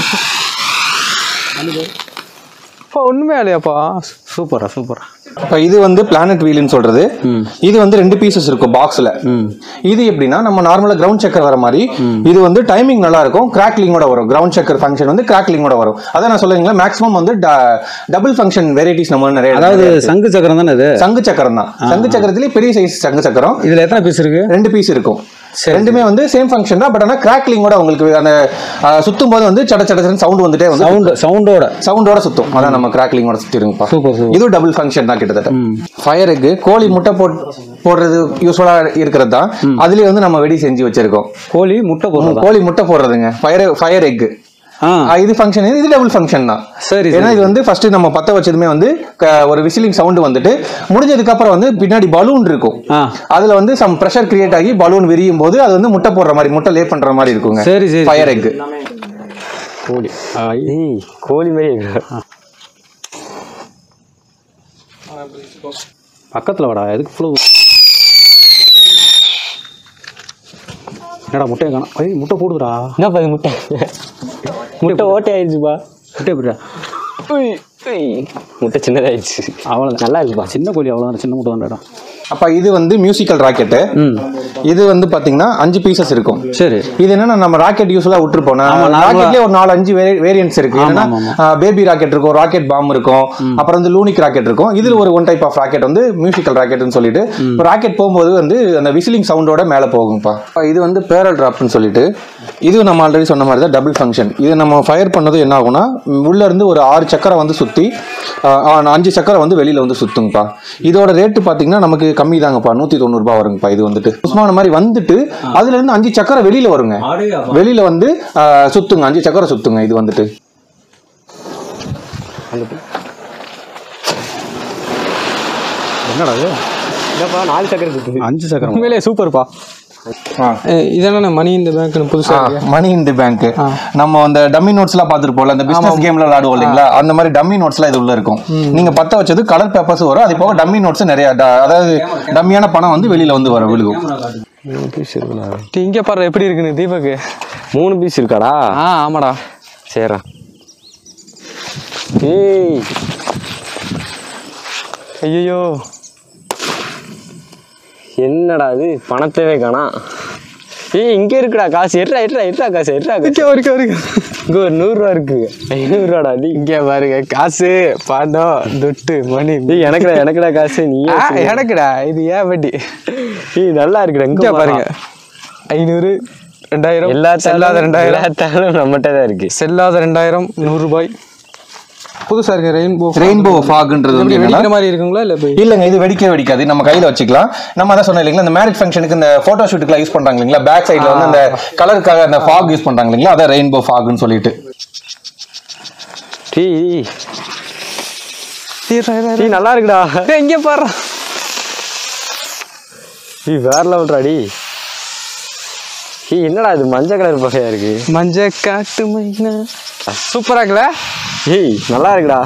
பா ஒன்றுமே ஆகலையாப்பா சூப்பரா சூப்பரா இப்போ இது வந்து பிளானட் வீல்னு சொல்றது இது வந்து ரெண்டு பீசஸ் இருக்கும் பாக்ஸ்ல இது எப்படின்னா நம்ம நார்மலா கிரவுண்ட் செக்கர் வர மாதிரி இது வந்து டைமிங் நல்லா இருக்கும் கிராக்லிங்கோட வரும் கிரவுண்ட் செக்கர் ஃபங்க்ஷன் வந்து கிராக்லிங்கோட வரும் அதான் நான் சொல்லுங்களா மேக்ஸிமம் வந்து டபுள் ஃபங்க்ஷன் வெரைட்டிஸ் நம்ம நிறைய அதாவது சங்கு சக்கரம் தானே இது சங்கு சக்கரம் தான் சங்கு சக்கரத்திலே பெரிய சைஸ் சங்கு சக்கரம் இதில் எத்தனை பீஸ் இருக்கு ரெண்டு பீஸ் இருக்கும் ரெண்டுமே வந்து சேம் ஃபங்க்ஷன் தான் பட் ஆனால் கிராக்லிங்கோட உங்களுக்கு அந்த அஹ், சுத்தும் போது வந்து சட சட சவுண்ட் வந்துட்டே வந்து சவுண்டு சவுண்டோட சவுண்டோட சுத்தும் அதான் நம்ம கிராக்லிங்கோட சுத்தி இருக்குப்பா Super, super. இது டபுள் ஃபங்க்ஷன் தான் கிட்டத்தட்ட ஃபயர் எக் கோழி முட்டை போட் போடுறது யூஸ்வலா இருக்கிறது தான் அதுலயே வந்து நம்ம வெடி செஞ்சு வச்சிருக்கோம் கோழி முட்டை போடுறதா கோழி முட்டை போடுறதுங்க ஃபயர் ஃபயர் எக் ஆ இது ஃபங்க்ஷன் இது டபுள் ஃபங்க்ஷன் தான் சரி, ஏன்னா இது வந்து ஃபர்ஸ்ட் நம்ம பத்த வச்சதுமே வந்து க- ஒரு விசிலிங் சவுண்ட் வந்துட்டு முடிஞ்சதுக்கு அப்புறம் வந்து பின்னாடி பலூன் இருக்கும் ஆ. அதுல வந்து சம் பிரஷர் கிரியேட் ஆகி பலூன் விரியும் போது அது வந்து முட்டை போடுற மாதிரி முட்டை லே பண்ற மாதிரி இருக்குங்க சரி, சரி, ஃபயர் எக் கோழி ஆ, ஏய் கோழி மாதிரி இருக்கு பக்கத்தில் வாடா எதுக்கு ஃபுல்லு என்னடா முட்டையை காணும் ஐய் முட்டை போடுதுடா என்னப்பா இது முட்டை முட்டை ஓட்டை ஆயிடுச்சுப்பா முட்டை எப்படிடா உய், உய். முட்டை சின்னதாயிடுச்சு அவ்வளோதான் நல்லா இருக்குப்பா சின்ன கோழி அவ்வளோதான் சின்ன முட்டை தான்டா அப்ப இது வந்து மியூசிக்கல் ராக்கெட்டு இது வந்து பாத்தீங்கன்னா அஞ்சு பீசஸ் இருக்கும் சரி இது என்னன்னா நம்ம ராக்கெட் யூஸ்வலா விட்டுருப்போம் ராக்கெட்லயே ஒரு நாலு அஞ்சு வேரியன்ட்ஸ் இருக்கு என்னன்னா பேபி ராக்கெட் இருக்கும் ராக்கெட் பாம் இருக்கும் அப்புறம் வந்து லூனிக் ராக்கெட் இருக்கும் இதுல ஒரு ஒன் டைப் ஆஃப் ராக்கெட் வந்து மியூசிக்கல் ராக்கெட்னு சொல்லிட்டு இப்போ ராக்கெட் போகும்போது வந்து அந்த விசிலிங் சவுண்டோட மேல போகும்ப்பா அப்ப இது வந்து பேரல் டிராப்னு சொல்லிட்டு இது நம்ம ஆல்ரெடி சொன்ன மாதிரி தான் டபுள் ஃபங்க்ஷன் இது நம்ம ஃபயர் பண்ணது என்ன ஆகும்னா உள்ள இருந்து ஒரு ஆறு சக்கரம் வந்து சுத்தி ஆஹ், ஆஹ், அஞ்சு சக்கரம் வந்து வெளியில வந்து சுத்துங்கப்பா இதோட ரேட்டு பாத்தீங்கன்னா நமக்கு கம்மி தாங்கப்பா நூத்தி தொண்ணூறு ரூபாய் வருங்கப்பா இது வந்துட்டு உஸ்மான மாதிரி வந்துட்டு அதுல இருந்து அஞ்சு சக்கரம் வெளியில வருங்க வெளியில வந்து ஆஹ், சுத்துங்க அஞ்சு சக்கரம் சுத்துங்க இது வந்துட்டு என்னடா இது என்னப்பா நாலு சக்கரம் சுத்துது அஞ்சு சக்கரம் உண்மையிலே சூப்பர்ப்பா இது என்ன மணி இந்த பேங்க்னு புதுசா இருக்கு மணி இந்த பேங்க் நம்ம அந்த டம்மி நோட்ஸ் எல்லாம் பார்த்துருப்போம்ல அந்த பிசினஸ் கேம்ல விளையாடுவோம் இல்லைங்களா அந்த மாதிரி டம்மி நோட்ஸ் எல்லாம் இது உள்ள இருக்கும் நீங்க பத்த வச்சது கலர் பேப்பர்ஸ் வரும் அது போக டம்மி நோட்ஸ் நிறைய ட- அதாவது டம்மியான பணம் வந்து வெளியில வந்து வரும் விழுகும் மூணு பீஸ் இருக்குண்ணா டேய், இங்க பாரு எப்படி இருக்குன்னு தீபக் மூணு பீஸ் இருக்காடா ஆ ஆமாடா சரிடா ஏய் ஐயோ என்னடா இது பணத்தவே காணா ஏய் இங்க இருக்குடா காசு எட்ரா எட்ரா எட்ரா காசு எட்ரா காசு இங்க வரைக்கும் வரைக்கும் இங்க ஒரு நூறுரூவா இருக்கு ஐநூறுரூவாடா நீ இங்க பாருங்க காசு பணம் துட்டு மணி டேய் எனக்குடா எனக்குடா காசு நீ ஆ, எனக்குடா இது ஏன் வட்டி ஏய் நல்லா இருக்குடா இங்க இங்க பாருங்க ஐநூறு ரெண்டாயிரம் எல்லாத்தாலும் செல்லாத ரெண்டாயிரம் எல்லாத்தாலும் நம்மகிட்ட தான் இருக்கு செல்லாத ரெண்டாயிரம் நூறு ரூபாய் புதுசா இருக்கு ரெயின்போ ரெயின்போ ஃபாக்ன்றது வந்து என்னன்னா வெடிக்கிற மாதிரி இருக்குங்களா இல்ல போய் இல்லங்க இது வெடிக்க வெடிக்காது நம்ம கையில வச்சுக்கலாம் நம்ம அதான் சொன்னோம் இல்லைங்களா இந்த மேரேஜ் ஃபங்க்ஷனுக்கு இந்த போட்டோ ஷூட்டுக்குலாம் யூஸ் பண்றாங்க இல்லைங்களா பேக் சைடுல வந்து அந்த கலருக்காக அந்த ஃபாக் யூஸ் பண்றாங்க இல்லைங்களா அதான் ரெயின்போ ஃபாக்னு சொல்லிட்டு டீ டீ நல்லா இருக்குடா டேய், இங்க பாரு டீ வேற லெவல்டா டி டீ என்னடா இது மஞ்சள் கலர் பகையா இருக்கு மஞ்ச காட்டு மைனா சூப்பரா இருக்குல்ல ஏய் நல்லா இருக்குடா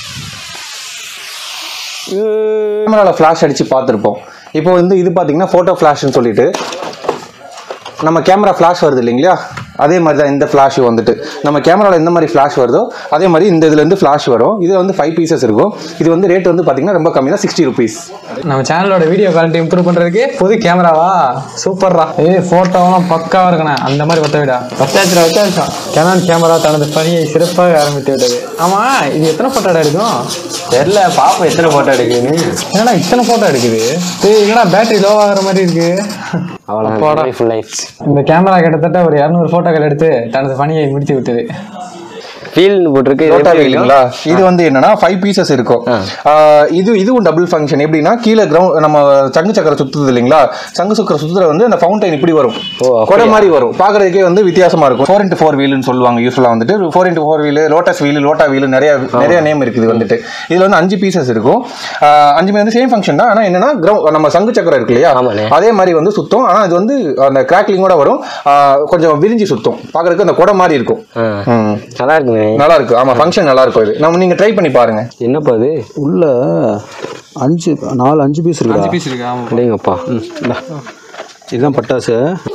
கேமரால ஃபிளாஷ் அடிச்சு பார்த்துருப்போம் இப்போ வந்து இது பார்த்தீங்கன்னா ஃபோட்டோ ஃபிளாஷ்னு சொல்லிட்டு நம்ம கேமரா ஃபிளாஷ் வருது இல்லைங்களா அதே மாதிரி தான் இந்த ஃபிளாஷ் வந்துட்டு நம்ம கேமராவில் எந்த மாதிரி ஃபிளாஷ் வருதோ அதே மாதிரி இந்த இதுலேருந்து ஃபிளாஷ் வரும் இது வந்து ஃபைவ் பீசஸ் இருக்கும் இது வந்து ரேட் வந்து பார்த்தீங்கன்னா ரொம்ப கம்மி தான் சிக்ஸ்டி ருபீஸ் நம்ம சேனலோட வீடியோ குவாலிட்டி இம்ப்ரூவ் பண்றதுக்கு புது கேமராவா சூப்பர்ரா ஏய் போட்டோலாம் பக்காவா இருக்கணும் அந்த மாதிரி பத்த விடா பத்தாயிரத்துல வச்சாச்சா கேனான் கேமரா தனது பணியை சிறப்பாக ஆரம்பித்து விட்டது ஆமா இது எத்தனை போட்டோடா எடுக்கும் தெரியல பாப்பா எத்தனை போட்டோ எடுக்குன்னு என்னடா இத்தனை போட்டோ எடுக்குது டேய் என்னடா பேட்டரி லோ ஆகிற மாதிரி இருக்கு அவ்வளோ ஃபுல் ஆயிடுச்சு இந்த கேமரா கிட்டத்தட்ட ஒரு இரநூறு போட்டோக்கள் எடுத்து தனது பணியை முடித்து விட்டது ஃபீல்னு போட்டிருக்கு இது ரோட்டா எப்படி இருக்கும்? இல்லைங்களா இது வந்து என்னன்னா ஃபைவ் பீசஸ் இருக்கும் ஆஹ் இது இதுவும் டபுள் ஃபங்க்ஷன் எப்படின்னா கீழே கிரவுண்ட் நம்ம சங்கு சக்கரம் சுத்துது இல்லைங்களா சங்கு சக்கரம் சுத்துற வந்து அந்த ஃபவுண்டைன் இப்படி வரும் கொடை மாதிரி வரும் பார்க்கறதுக்கே வந்து வித்தியாசமா இருக்கும் ஃபோர் இன்ட்டு ஃபோர் வீல்னு சொல்லுவாங்க யூஸ்வலாக வந்துட்டு four into four wheel lotus wheel லோட்டா வீல் நிறைய நிறைய நேம் இருக்குது வந்துட்டு இதுல வந்து அஞ்சு பீசஸ் இருக்கும் ஆஹ் அஞ்சுமே வந்து சேம் ஃபங்க்ஷன் தான் ஆனா என்னன்னா கிரவுண்ட் நம்ம சங்கு சக்கரம் இருக்கு இல்லையா ஆமாண்ணே. அதே மாதிரி வந்து சுத்தும் ஆனா இது வந்து அந்த கிராக்லிங்கோட வரும் ஆஹ் கொஞ்சம் விரிஞ்சு சுத்தும் பார்க்கறதுக்கு அந்த கொடை மாதிரி இருக்கும் ஆ. ம். நல்லா இருக்குமே நல்லா இருக்கு ஆமா ஃபங்க்ஷன் நல்லா இருக்கும் இது நம்ம நீங்க ட்ரை பண்ணி பாருங்க என்னப்பா இது உள்ள அஞ்சு நாலு அஞ்சு பீஸ் இருக்குடா பீஸ் இருக்கு ஆமா அப்படிங்கப்பா இதுதான் பட்டாசு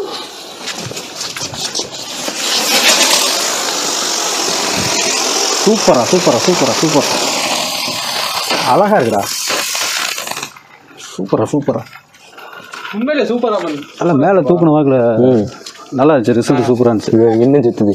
சூப்பரா சூப்பரா சூப்பரா சூப்பர் அழகா இருக்குடா சூப்பரா சூப்பரா உண்மையிலே சூப்பரா பண்ணி நல்லா மேலே தூக்குன வாக்கில் நல்லா இருந்துச்சு ரிசல்ட் சூப்பராக இருந்துச்சு இது இன்னும் சுத்துது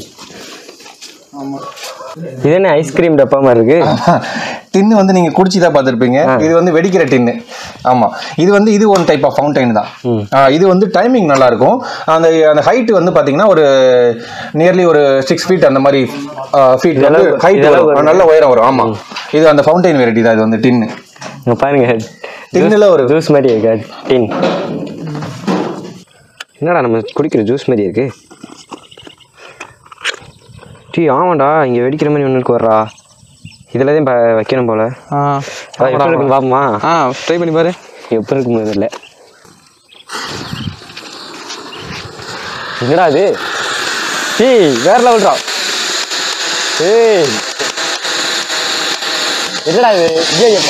இது என்ன ஐஸ்கிரீம் டப்பா மாதிரி இருக்கு டின்னு வந்து நீங்க குடிச்சு தான் பார்த்துருப்பீங்க இது வந்து வெடிக்கிற டின்னு ஆமா இது வந்து இது ஒன் டைப் ஆஃப் ஃபவுண்டைன் தான் ஆ, இது வந்து டைமிங் நல்லா இருக்கும் அந்த அந்த ஹைட் வந்து பாத்தீங்கன்னா ஒரு நியர்லி ஒரு சிக்ஸ் ஃபீட் அந்த மாதிரி ஃபீட் வந்து இதெல்லாம் ஹைட் இதெல்லாம் வரும் வருது. நல்ல உயரம் வரும் ஆமா இது அந்த ஃபவுண்டைன் வெரைட்டி தான் இது வந்து டின்னு இங்க பாருங்க டின்னுல ஒரு ஜூஸ் மாதிரி இருக்கா டின் என்னடா நம்ம குடிக்கிற ஜூஸ் மாதிரி இருக்கு டீ ஆமாண்டா இங்கே வெடிக்கிற மாதிரி ஒன்று வர்றா இதில் தான் ப- வைக்கணும் போல ஆ அதான் எப்படி இருக்குன்னு பாப்போமா ஆ ட்ரை பண்ணி பாரு எப்படி இருக்கும் இதில் என்னடா இது டேய் வேற லெவல்டா ஏய் என்னடா இது ஐயோ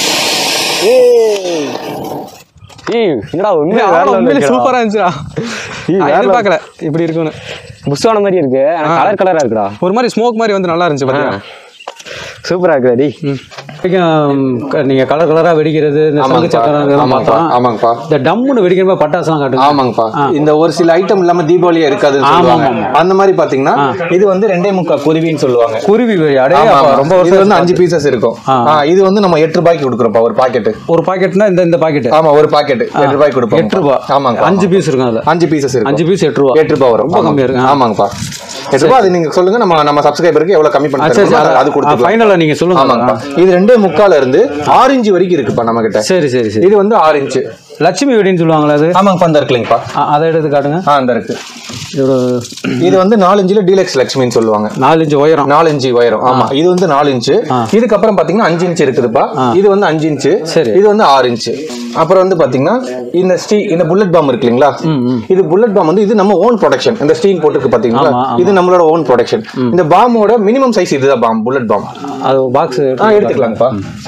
ஏய் ஏய் என்னடா உண்மையா வேற level உண்மையிலே இருக்குடா. சூப்பரா இருந்துச்சுடா ஏய், நான் வேற எதிர்பார்க்கல இப்படி இருக்குன்னு புஷ்வான மாதிரி இருக்கு ஆனா கலர் கலரா இருக்குடா ஒரு மாதிரி ஸ்மோக் மாதிரி வந்து நல்லா இருந்துச்சு பாத்தியா சூப்பரா இருக்குடா டி வரைக்கும் க- நீங்க கலர் கலரா வெடிக்கிறது இந்த சங்கு ஆமாங்கப்பா சக்கரம் இதெல்லாம் ஆமாங்கப்பா பார்த்தோம் ஆமாங்கப்பா இந்த டம்முன்னு வெடிக்கிற பட்டாசுலாம் காட்டுங்க ஆமாங்கப்பா இந்த ஒரு சில ஐட்டம் இல்லாம தீபாவளியா இருக்காதுன்னு ஆமா, சொல்லுவாங்க ஆமா. அந்த மாதிரி பாத்தீங்கன்னா இது வந்து ரெண்டே முக்கா குருவின்னு சொல்லுவாங்க குருவி வெடி அடே ஆமா, அப்பா, ஆமா. ரொம்ப இது வருஷம் வந்து அஞ்சு பீசஸ் இருக்கும் ஆ. ஆ, இது வந்து நம்ம எட்டு ரூபாய்க்கு கொடுக்குறோம்ப்பா ஒரு பாக்கெட் ஒரு பாக்கெட்னா இந்த இந்த பாக்கெட் ஆமா ஒரு பாக்கெட் எட்டு ரூபாய்க்கு கொடுப்போம் எட்டு ரூபா ஆமாங்க அஞ்சு பீஸ் இருக்கும் அதுல அஞ்சு பீசஸ் இருக்கும் அஞ்சு பீஸ் எட்டு ரூபா எட்டு ரூபாய் வரும் ரொம்ப கம்மியா இருக்கு ஆ. ஆமாங்கப்பா எட்டு ரூபாய் அது நீங்க சொல்லுங்க நம்ம நம்ம சப்ஸ்கிரைபருக்கு எவ்வளவு கம்மி ஆ, பண்ணி சரி சரி தருவோமோ அது அது கொடுத்துருவோம் ஃபைனலா நீங்க சொல்லுங்க ஆமாங்கப்பா இது ரெண்டே முக்கால இருந்து ஆறு இன்ச்சு வரைக்கும் இருக்குப்பா நம்ம கிட்ட சரி சரி சரி இது வந்து ஆறு இன்ச்சு லட்சுமி வெடின்னு சொல்லுவாங்களா அது ஆமாங்கப்பா இந்த இருக்குல்லங்கப்பா ஆ, அதை எடுத்து காட்டுங்க ஆ இந்த இருக்கு இதோட இது வந்து நாலு இன்ச்சுல டீலக்ஸ் லட்சுமின்னு சொல்லுவாங்க நாலு இன்ச்சு உயரம் நாலு இன்ச்சு உயரம் ஆமா இது வந்து நாலு இன்ச்சு இதுக்கப்புறம் பாத்தீங்கன்னா அஞ்சு இன்ச்சு இருக்குதுப்பா இது வந்து அஞ்சு இன்ச்சு சரி. இது வந்து ஆறு இன்ச்சு அப்புறம் வந்து பாத்தீங்கன்னா இந்த ஸ்டீ இந்த புல்லட் பாம் இருக்கு இல்லைங்களா இது புல்லட் பாம் வந்து இது நம்ம ஓன் ப்ரொடக்ஷன் இந்த ஸ்டீல் போட்டுருக்கு பாத்தீங்களா ஆமா, ஆமா. இது நம்மளோட ஓன் ப்ரொடக்ஷன் இந்த பாமோட மினிமம் சைஸ் இதுதான் பாம் புல்லட் பாம் அது பாக்ஸ் ஆ எடுத்துக்கலாங்கப்பா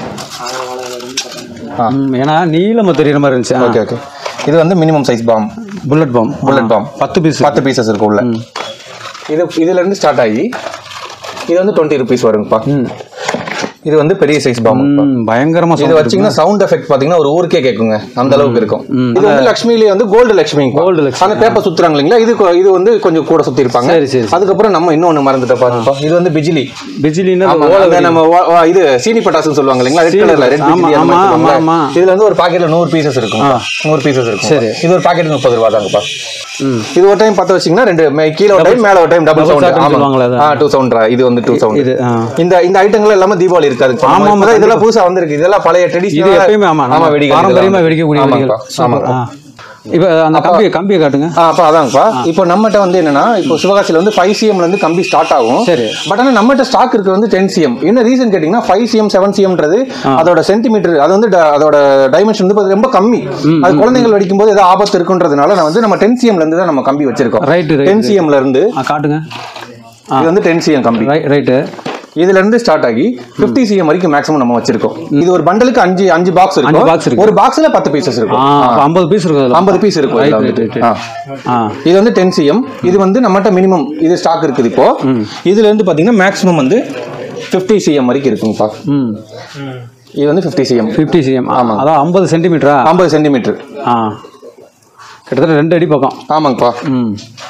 ஏன்னா நீளமா தெரியுற மாதிரி இருந்துச்சு ஓகே ஓகே இது வந்து minimum size bomb bullet bomb bullet bomb பத்து பீஸ் பத்து பீசஸ் இருக்கு உள்ள இது இதுல இருந்து ஸ்டார்ட் ஆகி இது வந்து டுவெண்ட்டி ருபீஸ் வருங்கப்பா இது வந்து பெரிய சைஸ் பாம் பயங்கரமா இது sound வச்சீங்கன்னா சவுண்ட் எஃபெக்ட் பாத்தீங்கன்னா ஒரு ஊருக்கே கேட்குங்க அந்த அளவுக்கு இருக்கும் இது வந்து லட்சுமியிலே வந்து கோல்டு லட்சுமி Gold லட்சுமி. அந்த பேப்பர் சுத்துறாங்க இல்லைங்களா இது கொ- இது வந்து கொஞ்சம் கூட சுத்தி இருப்பாங்க சரி, சரி, சரி. அதுக்கப்புறம் நம்ம இன்னொன்னு மறந்துட்ட பாருப்பா இது வந்து பிஜிலி பிஜிலின்னா ஆமா, அந்த நம்ம வா- வா- இது சீனி பட்டாசுன்னு சொல்லுவாங்க இல்லைங்களா ரெட் சீனி கலர்ல ரெட் ஆமா, பிஜிலி அந்த மாதிரி ஆமா, சொல்லுவாங்கல்ல. ஆமா. இதுல வந்து ஒரு பாக்கெட்ல நூறு பீசஸ் இருக்கும் நூறு பீசஸ் இருக்கும் சரி. இது ஒரு பாக்கெட் முப்பது ரூபா தாங்கப்பா இது ஒரு டைம் பத்த வச்சீங்கன்னா ரெண்டு மே- கீழே ஒரு டைம் மேல ஒரு time double double sound sound சொல்லுவாங்களே அது. ஆ டூ சவுண்ட் இது வந்து டூ சவுண்ட் இது ஆ. இந்த இந்த ஐட்டங்கள் எல்லாமே தீபாவளி இருக்காது ஆமா, ஆமா, இப்பதான் இதெல்லாம் புதுசா வந்திருக்கு இதெல்லாம் பழைய இது ட்ரெடிஷனல் எப்பயுமே ஆமா ஆமா வெடிகள் பாரம்பரியமா இதெல்லாம். வெடிக்கக்கூடிய ஆமாங்கப்பா வெடிகள் சூப்பர் ஆமாங்கப்பா ஆ. இப்போ அந்த கம்பியை கம்பியை காட்டுங்க ஆ, அப்ப அதாங்கப்பா இப்போ நம்மகிட்ட வந்து என்னன்னா இப்போ சிவகாசியில வந்து ஃபைவ் சிஎம்ல இருந்து கம்பி ஸ்டார்ட் ஆகும் சரி. பட் ஆனா நம்மகிட்ட ஸ்டாக் இருக்கு வந்து டென் சிஎம் என்ன ரீசன் கேட்டீங்கன்னா ஃபைவ் சிஎம் செவன் சிஎம்ன்றது அதோட சென்டிமீட்டர் அது வந்து ட- அதோட டைமென்ஷன் வந்து ரொம்ப கம்மி அது குழந்தைகள் வெடிக்கும் போது ஏதோ ஆபத்து இருக்குன்றதுனால நான் வந்து நம்ம டென் சிஎம்ல இருந்து தான் நம்ம கம்பி வச்சிருக்கோம் Right, right, டென் right. சிஎம்ல இருந்து ஆ காட்டுங்க இது வந்து டென் சிஎம் கம்பி ரைட் ரைட்டு இதுல இருந்து ஸ்டார்ட் ஆகி 50 சிஎம் வரைக்கும் மேக்ஸிமம் நம்ம வச்சிருக்கோம் இது ஒரு பண்டலுக்கு அஞ்சு அஞ்சு பாக்ஸ் அஞ்சு box இருக்கும் இருக்கு. ஒரு பாக்ஸ்ல பத்து பீசஸ் ஆ இருக்கும் அப்போ ஐம்பது பீஸ் இருக்கும் அதில் ஐம்பது பீஸ் இருக்கும் இதுல Right, வந்துட்டு. right, right. ஆ. ஆ இது வந்து டென் சிஎம் இது வந்து நம்மகிட்ட மினிமம் இது ஸ்டாக் இருக்குது இப்போ இதுல இருந்து பாத்தீங்கன்னா மேக்ஸிமம் வந்து 50 சிஎம் வரைக்கும் இருக்குங்கப்பா ம் இது வந்து 50 சிஎம் ஃபிஃப்டி சிஎம் ஆமாங்க. அதான் ஐம்பது சென்டிமீட்டரா ஐம்பது சென்டிமீட்டர் ஆ கிட்டத்தட்ட ரெண்டு அடி பக்கம் ஆமாங்கப்பா ம்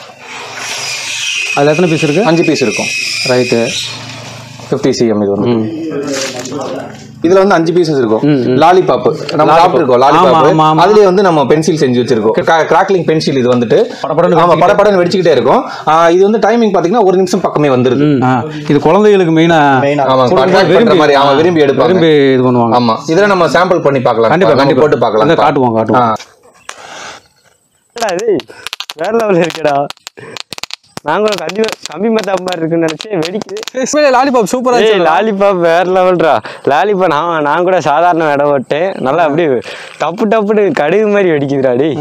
அதில் எத்தனை பீஸ் இருக்கு அஞ்சு பீஸ் இருக்கும் ரைட்டு 50 சிஎம் இது வந்து இதுல வந்து அஞ்சு பீசஸ் இருக்கும் லாலிபாப் நம்ம சாப்பிட்டுருக்கோம் ஆமா, ஆமா, லாலிபாப் ஆமா. அதுலயே வந்து நம்ம பென்சில் செஞ்சு வச்சிருக்கோம் கிராக்லிங் பென்சில் இது வந்துட்டு படபடன்னு ஆமா படபடன்னு வெடிச்சுக்கிட்டே இருக்கும் ஆ, இது வந்து டைமிங் பாத்தீங்கன்னா ஒரு நிமிஷம் பக்கமே வந்துருது ஆ இது குழந்தைகளுக்கு மெயினாக ஆமா attract பண்ற மாதிரி அவங்க விரும்பி எடுப்பாங்க விரும்பி இது பண்ணுவாங்க ஆமா இதுல நம்ம சாம்பிள் பண்ணி பார்க்கலாம் கண்டிப்பா நம்ம கண்டிப்பா போட்டு பார்க்கலாம் வந்து காட்டுவோம் காட்டுவோம் என்னடா இது வேற லெவலில் இருக்கடா நாங்களும் கம்பி கம்பி மத்தாப் மாதிரி இருக்குன்னு நினைச்சேன் வெடிக்குது லாலிபாப் சூப்பரா ஏய் லாலிபாப் வேற லெவல்ரா லாலிபாப் நான் நான் கூட சாதாரண இடம் விட்டேன் நல்லா அப்படியே டப்பு டப்புன்னு கடுகு மாதிரி வெடிக்குதுடா டேய்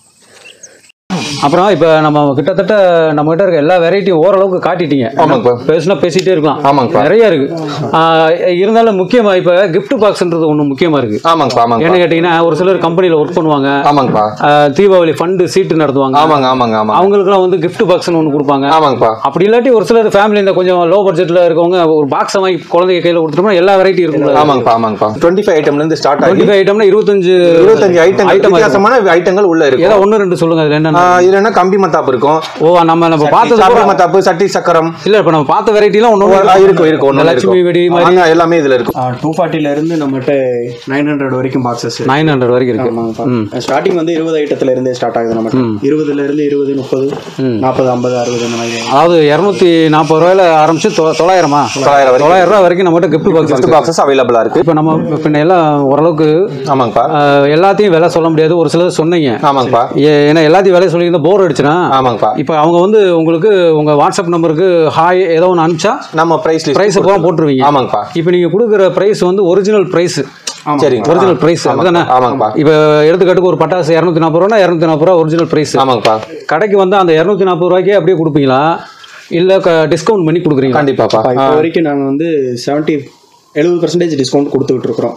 அப்புறம் இப்போ நம்ம கிட்டத்தட்ட நம்ம கிட்ட இருக்க எல்லா வெரைட்டியும் ஓரளவுக்கு காட்டிட்டீங்க ஆமாங்கப்பா. பேசினா பேசிட்டே இருக்கலாம் ஆமாங்கப்பா. நிறைய இருக்கு ஆ, இருந்தாலும் முக்கியமா இப்போ gift பாக்ஸ்ன்றது ஒன்று முக்கியமா இருக்கு ஆமாங்கப்பா ஆமாங்கப்பா என்ன கேட்டிங்கன்னா ஒரு சிலர் கம்பெனியில் ஒர்க் பண்ணுவாங்க ஆமாங்கப்பா ஆ, தீபாவளி ஃபண்டு சீட்டு நடத்துவாங்க ஆமாங்க ஆமாங்க ஆமாங்க அவங்களுக்குலாம் வந்து gift பாக்ஸ்னு ஒன்று கொடுப்பாங்க ஆமாங்கப்பா அப்படி இல்லாட்டி ஒரு சிலர் ஃபேமிலி இந்த கொஞ்சம் லோ பட்ஜெட்ல இருக்கவங்க ஒரு பாக்ஸை வாங்கி குழந்தைங்க கையில் கொடுத்துட்டோம்னா எல்லா வெரைட்டி இருக்கும் ஆமாங்கப்பா ஆமாங்கப்பா டுவெண்ட்டி ஃபைவ் ஐட்டம்ல இருந்து ஸ்டார்ட் ஆகி டுவெண்ட்டி ஃபைவ் ஐட்டம்னா இருபத்தஞ்சு இருபத்தஞ்சு ஐட்டங்கள் ஐட்டம் வித்தியாசமான ஐட்டங்கள் உள்ள ஏதோ இருக்கும் ஒன்று ரெண்டு சொல்லுங்க அதுல ஆ, என்னென்ன இதுல என்ன கம்பி மத்தாப்பு இருக்கும் ஓ நம்ம நம்ம பார்த்தது கம்பி பூரா- மத்தாப்பு சட்டி சக்கரம் இல்ல இப்ப நம்ம பார்த்த வெரைட்டிலாம் ஒன்று ஆ, இருக்கும் இருக்கும் ஒண்ணு லட்சுமி வெடி மாதிரி ஆமா, எல்லாமே இதுல இருக்கும் டூ ஃபார்ட்டில இருந்து நம்மகிட்ட நைன் ஹண்ட்ரட் வரைக்கும் பாக்ஸஸ் நைன் ஹண்ட்ரட் வரைக்கும் இருக்கு ம் ஸ்டார்டிங் வந்து இருபது ஐட்டத்துல இருந்தே ஸ்டார்ட் ஆகுது நம்ம இருபதுல இருந்து இருபது முப்பது நாற்பது ஐம்பது அறுபது அந்த மாதிரி அதாவது இரநூத்தி நாற்பது ரூபாயில ஆரம்பிச்சு தொ- தொள்ளாயிரமா தொள்ளாயிரம் வரைக்கும். தொள்ளாயிரம் ரூபாய் வரைக்கும் நம்மகிட்ட gift பாக்ஸ் gift இருக்கு பாக்ஸஸ் அவைலபிளா இருக்கு இப்போ நம்ம பின்ன எல்லாம் ஓரளவுக்கு ஆமாங்கப்பா ஆஹ், எல்லாத்தையும் விலை சொல்ல முடியாது ஒரு சிலர் சொன்னீங்க ஆமாங்கப்பா ஏ- ஏன்னா எல்லாத்தையும் விலை சொல்லியிருந்தா போர் அடிச்சுனா ஆமாங்கப்பா இப்போ அவங்க வந்து உங்களுக்கு உங்க வாட்ஸ்அப் நம்பருக்கு ஹாய் ஏதோ ஒன்று அனுப்பிச்சா நம்ம பிரைஸ் பிரைஸ் பூரா போட்டுருவீங்க ஆமாங்கப்பா இப்போ நீங்க கொடுக்குற பிரைஸ் வந்து ஒரிஜினல் பிரைஸ் சரிங்க ஒரிஜினல் பிரைஸ் அப்படிதானே ஆமாங்கப்பா இப்போ எடுத்துக்காட்டுக்கு ஒரு பட்டாசு இரநூத்தி நாற்பது ரூபா இரநூத்தி நாற்பது ரூபா ஒரிஜினல் பிரைஸ் ஆமாங்கப்பா கடைக்கு வந்து அந்த இரநூத்தி நாற்பது ரூபாய்க்கே அப்படியே கொடுப்பீங்களா இல்லை டிஸ்கவுண்ட் பண்ணி கொடுக்குறீங்களா கண்டிப்பாப்பா இப்போ வரைக்கும் நாங்கள் வந்து செவன்ட்டி எழுபது பர்சன்டேஜ் டிஸ்கவுண்ட் கொடுத்துக்கிட்டு இருக்கிறோம்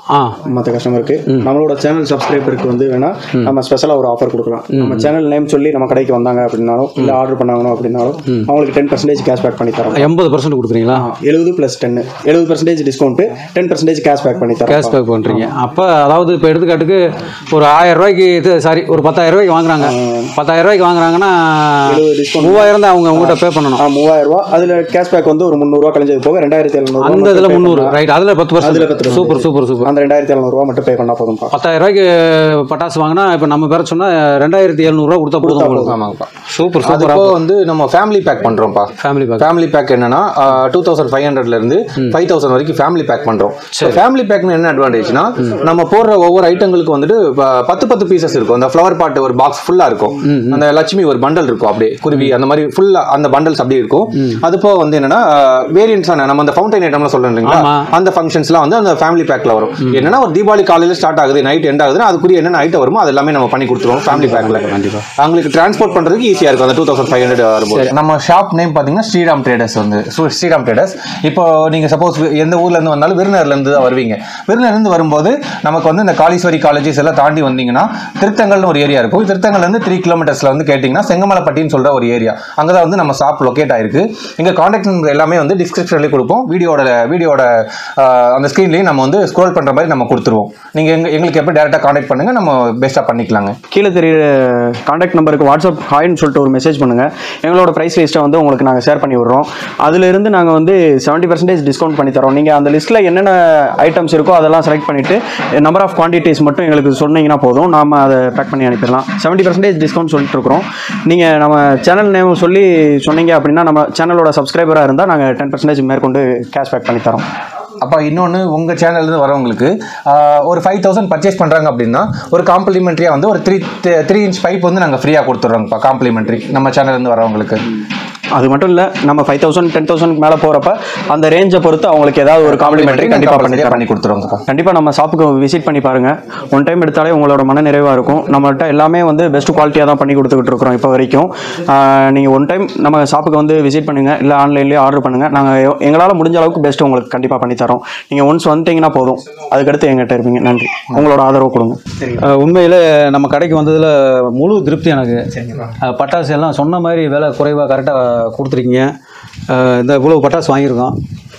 ஆ மற்ற கஸ்டமருக்கு நம்மளோட சேனல் சப்ஸ்கிரைபருக்கு வந்து வேணா நம்ம ஸ்பெஷலாக ஒரு ஆஃபர் கொடுக்கலாம் நம்ம சேனல் நேம் சொல்லி நம்ம கடைக்கு வந்தாங்க அப்படின்னாலும் இல்லை ஆர்டர் பண்ணாங்கனோ அப்படின்னாலும் அவங்களுக்கு டென் பர்சன்டேஜ் கேஷ்பேக் பண்ணி தரோம் எண்பது பர்சன்ட் கொடுக்குறீங்களா எழுபது ப்ளஸ் டென்னு எழுபது percentage discount ten percentage cashback பண்ணி தரோம் கேஷ் பேக் பண்ணுறீங்க அப்போ அதாவது இப்போ எடுத்துக்காட்டுக்கு ஒரு ஆயிரம் ரூபாய்க்கு இது சாரி ஒரு பத்தாயிரம் ரூபாய்க்கு வாங்குறாங்க பத்தாயிரம் ரூபாய்க்கு வாங்குறாங்கன்னா எழுபது டிஸ்கவுண்ட் மூவாயிரம் தான் அவங்க உங்கள்கிட்ட பே பண்ணணும் ஆ மூவாயிரம் ரூபா அதில் கேஷ்பேக் வந்து ஒரு முந்நூறுரூவா கழிஞ்சது போக ரெண்டாயிரத்தி எழுநூறு அந்த இதில் முந்நூறு ரைட் அதில் பத்து அதுல பர்சன்ட் பத்து சூப்பர் சூப்பர் சூப்பர் அந்த ரெண்டாயிரத்தி எழுநூறுவா மட்டும் பே பண்ணால் போதும்ப்பா பத்தாயிரம் ரூபாய்க்கு பட்டாசு வாங்கினா இப்போ நம்ம பேர சொன்னால் ரெண்டாயிரத்தி எழுநூறுவா கொடுத்தா போதும் உங்களுக்கு. ஆமாங்கப்பா சூப்பர் அது சூப்பர் போக வந்து நம்ம ஃபேமிலி பேக் பண்றோம்ப்பா ஃபேமிலி பேக் ஃபேமிலி பேக் என்னன்னா டூ தௌசண்ட் ஃபைவ் ஹண்ட்ரட்ல இருந்து ஃபைவ் தௌசண்ட் வரைக்கும் ஃபேமிலி பேக் பண்றோம் ஃபேமிலி பேக்னு என்ன அட்வான்டேஜ்னா நம்ம போடுற ஒவ்வொரு ஐட்டங்களுக்கு வந்துட்டு ப- பத்து பத்து பீசஸ் இருக்கும் அந்த ஃப்ளவர் பாட் ஒரு பாக்ஸ் ஃபுல்லா இருக்கும் அந்த லட்சுமி ஒரு பண்டல் இருக்கும் அப்படியே குருவி அந்த மாதிரி ஃபுல்லா அந்த பண்டல்ஸ் அப்படியே இருக்கும் அது போக வந்து என்னன்னா வேரியன்ஸான நம்ம அந்த ஃபவுண்டைன் ஐட்டம்லாம் சொல்றோம் இல்லைங்களா ஆமா. அந்த ஃபங்க்ஷன்ஸ்லாம் வந்து அந்த ஃபேமிலி பேக்ல வரும் என்னன்னா ஒரு தீபாவளி காலையில ஸ்டார்ட் ஆகுது நைட் எண்ட் ஆகுதுன்னா அதுக்குரிய என்னென்ன ஐட்டம் வருமோ அது எல்லாமே நம்ம பண்ணி கொடுத்துருவோம் ஃபேமிலி பேக்ல கண்டிப்பா அவங்களுக்கு டிரான்ஸ்போர்ட் பண்றதுக்கு ஈஸியா இருக்கும் அந்த டூ தௌசண்ட் ஃபைவ் ஹண்ட்ரட் வரும்போது நம்ம ஷாப் நேம் பாத்தீங்கன்னா ஸ்ரீராம் ட்ரேடர்ஸ் வந்து ஸ்ரீ- ஸ்ரீராம் ட்ரேடர்ஸ் இப்போ நீங்க சப்போஸ் எந்த ஊர்ல இருந்து வந்தாலும் விருதுநகர்ல இருந்து தான் வருவீங்க விருதுநகர்ல இருந்து வரும்போது நமக்கு வந்து இந்த காளீஸ்வரி காலேஜஸ் எல்லாம் தாண்டி வந்தீங்கன்னா திருத்தங்கல்னு ஒரு ஏரியா இருக்கும் திருத்தங்கல்ல இருந்து த்ரீ கிலோமீட்டர்ஸ்ல வந்து கேட்டிங்கன்னா செங்கமலைப்பட்டின்னு சொல்ற ஒரு ஏரியா அங்கதான் வந்து நம்ம ஷாப் லொகேட் ஆயிருக்கு எங்க கான்டாக்ட் நம்பர் எல்லாமே வந்து டிஸ்கிரிப்ஷன்லேயே கொடுப்போம் வீடியோட வீடியோட அந்த ஸ்க்ரீன்லேயும் நம்ம வந்து ஸ்க்ரோல் பண்ற மாதிரி நம்ம கொடுத்துருவோம் நீங்க எங்க எங்களுக்கு எப்போ டேரெக்டாக கான்டாக்ட் பண்ணுங்க நம்ம பெஸ்ட்டாக பண்ணிக்கலாங்க கீழே தெரியுற காண்டாக்ட் நம்பருக்கு வாட்ஸ்அப் ஹாய்னு சொல்லிட்டு ஒரு மெசேஜ் பண்ணுங்கள் எங்களோட ப்ரைஸ் லிஸ்ட்டை வந்து உங்களுக்கு நாங்கள் ஷேர் பண்ணி விடுறோம் அதிலிருந்து நாங்கள் வந்து செவன்ட்டி பர்சன்டேஜ் டிஸ்கவுண்ட் பண்ணி தரோம் நீங்கள் அந்த லிஸ்ட்டில் என்னென்ன ஐட்டம்ஸ் இருக்கோ அதெல்லாம் செலக்ட் பண்ணிவிட்டு நம்பர் ஆஃப் குவான்டிட்டிஸ் மட்டும் எங்களுக்கு சொன்னீங்கன்னா போதும் நாம அதை பேக் பண்ணி அனுப்பிடலாம் செவன்ட்டி பர்சன்டேஜ் டிஸ்கவுண்ட் சொல்லிட்டு இருக்கிறோம் நீங்கள் நம்ம சேனல் நேம் சொல்லி சொன்னீங்க அப்படின்னா நம்ம சேனலோட சப்ஸ்கிரைபராக இருந்தால் நாங்கள் டென் பர்சன்டேஜ் மேற்கொண்டு கேஷ் பேக் பண்ணி தரோம் அப்போ இன்னொன்று உங்கள் சேனல்லேருந்து வரவங்களுக்கு ஆஹ், ஒரு ஃபைவ் தௌசண்ட் பர்ச்சேஸ் பண்ணுறாங்க அப்படின்னா ஒரு காம்ப்ளிமெண்ட்ரியாக வந்து ஒரு த்ரீ த்ரீ இன்ச் பைப் வந்து நாங்கள் ஃப்ரீயாக கொடுத்துட்றோங்கப்பா காம்ப்ளிமெண்ட்ரி நம்ம சேனல்லேருந்து வரவங்களுக்கு அது மட்டும் இல்லை நம்ம ஃபைவ் தௌசண்ட் டென் தௌசண்ட் மேலே போகிறப்ப அந்த ரேஞ்சை பொறுத்து அவங்களுக்கு ஏதாவது ஒரு காம்ப்ளிமெண்ட்ரி கண்டிப்பாக பண்ணி பண்ணி தரோம் பண்ணி கொடுத்துருவோங்கப்பா கண்டிப்பாக நம்ம ஷாப்புக்கு விசிட் பண்ணி பாருங்கள் ஒன் டைம் எடுத்தாலே உங்களோட மன நிறைவாக இருக்கும் நம்மள்ட்ட எல்லாமே வந்து பெஸ்ட் குவாலிட்டியாக தான் பண்ணி கொடுத்துக்கிட்டு இருக்கிறோம் இப்போ வரைக்கும் நீங்கள் ஒன் டைம் நம்ம ஷாப்புக்கு வந்து விசிட் பண்ணுங்கள் இல்லை ஆன்லைன்லேயே ஆர்டர் பண்ணுங்கள் நாங்கள் எங்களால் முடிஞ்ச அளவுக்கு பெஸ்ட் உங்களுக்கு கண்டிப்பாக பண்ணி தரோம் நீங்கள் ஒன்ஸ் வந்துட்டீங்கன்னா போதும் அதுக்கடுத்து எங்கிட்ட இருப்பீங்க நன்றி உங்களோட ஆதரவு கொடுங்க அஹ் உண்மையில நம்ம கடைக்கு வந்ததில் முழு திருப்தி எனக்கு அஹ் பட்டாசு எல்லாம் சொன்ன மாதிரி விலை குறைவாக கரெக்டாக கொடுத்துருக்கீங்க அஹ் இந்த இவ்வளவு பட்டாசு வாங்கியிருக்கோம்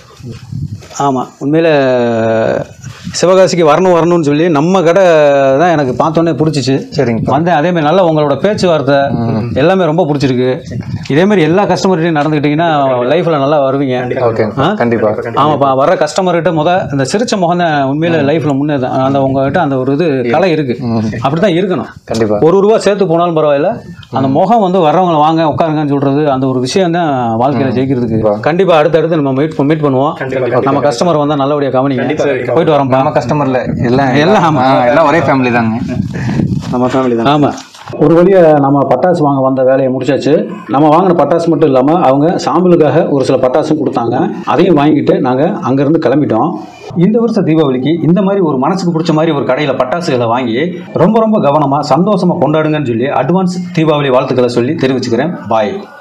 ஆமாம் உண்மையில் சிவகாசிக்கு வரணும் வரணும்னு சொல்லி நம்ம கடை தான் எனக்கு பார்த்தோன்னே பிடிச்சிச்சு சரிங்க வந்தேன் அதே மாதிரி நல்லா உங்களோட பேச்சுவார்த்தை எல்லாமே ரொம்ப பிடிச்சிருக்கு இதே மாதிரி எல்லா கஸ்டமர்கிட்டையும் நடந்துக்கிட்டிங்கன்னா லைஃப்பில் நல்லா வருவீங்க ஓகே ஆ? கண்டிப்பாக ஆமாப்பா வர கஸ்டமர்கிட்ட முத இந்த சிரிச்ச முகம் தான் உண்மையில லைஃப்ல முன்னே அந்த உங்ககிட்ட அந்த ஒரு இது கலை இருக்கு அப்படிதான் இருக்கணும் கண்டிப்பா ஒரு ரூபா சேர்த்து போனாலும் பரவாயில்ல அந்த முகம் வந்து வர்றவங்க வாங்க உட்காருங்கன்னு சொல்றது அந்த ஒரு விஷயம் தான் வாழ்க்கையில ஜெயிக்கிறதுக்கு கண்டிப்பா அடுத்தடுத்து நம்ம மீட் மீட் பண்ணுவோம் நம்ம கஸ்டமர் வந்தா நல்லபடியா கவனிங்க போயிட்டு வரோம்ப்பா நம்ம கஸ்டமர்ல எல்லாம் எல்லாம் ஆமா. ஆ, எல்லாம் ஒரே ஃபேமிலி தாங்க நம்ம ஃபேமிலி தான் ஆமா ஒரு வழியாக நம்ம பட்டாசு வாங்க வந்த வேலையை முடிச்சாச்சு நம்ம வாங்கின பட்டாசு மட்டும் இல்லாமல் அவங்க சாம்பிளுக்காக ஒரு சில பட்டாசும் கொடுத்தாங்க அதையும் வாங்கிட்டு நாங்கள் அங்கேருந்து கிளம்பிட்டோம் இந்த வருஷம் தீபாவளிக்கு இந்த மாதிரி ஒரு மனசுக்கு பிடிச்ச மாதிரி ஒரு கடையில் பட்டாசுகளை வாங்கி ரொம்ப ரொம்ப கவனமாக சந்தோஷமாக கொண்டாடுங்கன்னு சொல்லி அட்வான்ஸ் தீபாவளி வாழ்த்துக்களை சொல்லி தெரிவிச்சுக்கிறேன் பாய்